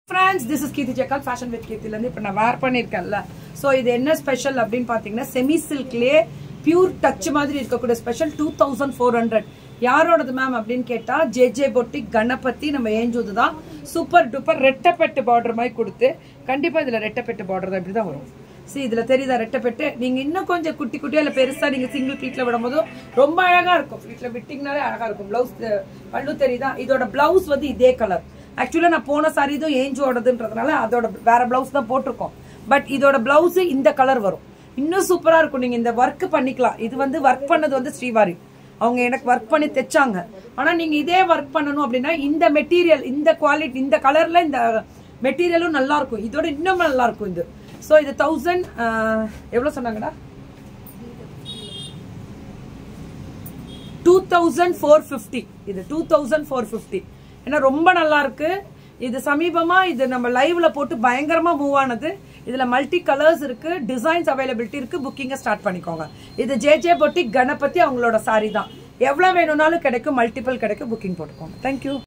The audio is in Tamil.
ஃப்ரெண்ட்ஸ் திஸ் இஸ் கீர்த்தி ஜெக்கால் ஃபேஷன் வித் கீர்த்திலேருந்து இப்போ நான் வேர் பண்ணியிருக்கேன்ல ஸோ இது என்ன ஸ்பெஷல் அப்படின்னு பார்த்தீங்கன்னா செமி சில்க்லேயே பியூர் டச் மாதிரி இருக்கக்கூடிய special two thousand four hundred யாரோடது மேம் அப்படின்னு கேட்டால் ஜே ஜே பொட்டிக் கணபதி நம்ம ஏஞ்சது தான் சூப்பர் டூப்பர் ரெட்டப்பெட்டு பார்டர் மாதிரி கொடுத்து கண்டிப்பாக இதில் ரெட்டப்பெட்டு பார்டர் தான் இப்படி தான் வரும் சி இதுல தெரியுதா ரெட்டப்பெட்டு நீங்க இன்னும் கொஞ்சம் குட்டி குட்டியா இல்ல பெருசா நீங்க சிங்கிள் ப்ளீட்ல விடும்போது ரொம்ப அழகா இருக்கும் ப்ளீட்ல விட்டிங்கனாலே அழகா இருக்கும் பிளவுஸ் பல்லு தெரியுதா இதோட பிளவுஸ் வந்து இதே கலர் ஆக்சுவலா நான் போன சாரி இதுவும் ஏஞ்சோடதுன்றதுனால அதோட வேற பிளவுஸ் தான் போட்டிருக்கோம் பட் இதோட பிளவுஸ் இந்த கலர் வரும் இன்னும் சூப்பரா இருக்கும் நீங்க இந்த ஒர்க் பண்ணிக்கலாம் இது வந்து ஒர்க் பண்ணது வந்து ஸ்ரீவாரி அவங்க எனக்கு ஒர்க் பண்ணி தைச்சாங்க ஆனா நீங்க இதே ஒர்க் பண்ணணும் அப்படின்னா இந்த மெட்டீரியல் இந்த குவாலிட்டி இந்த கலர்ல இந்த மெட்டீரியலும் நல்லா இருக்கும் இதோட இன்னும் நல்லா இருக்கும் இது ஸோ இது தௌசண்ட் எவ்வளோ சொன்னாங்கடா டூ தௌசண்ட் ஃபோர் ஃபிஃப்டி இது டூ தௌசண்ட் ஃபோர் ஃபிஃப்டி ஏன்னா ரொம்ப நல்லா இருக்கு இது சமீபமா இது நம்ம லைவ்ல போட்டு பயங்கரமா மூவ் ஆனது இதுல மல்டி கலர்ஸ் இருக்கு டிசைன்ஸ் அவைலபிலிட்டி இருக்கு புக்கிங்க ஸ்டார்ட் பண்ணிக்கோங்க இது ஜே ஜே பொட்டி கணபதி அவங்களோட சாரி தான் எவ்வளவு வேணும்னாலும் கிடைக்கும் மல்டிபிள் கிடைக்கும் புக்கிங் போட்டுக்கோங்க தேங்க்யூ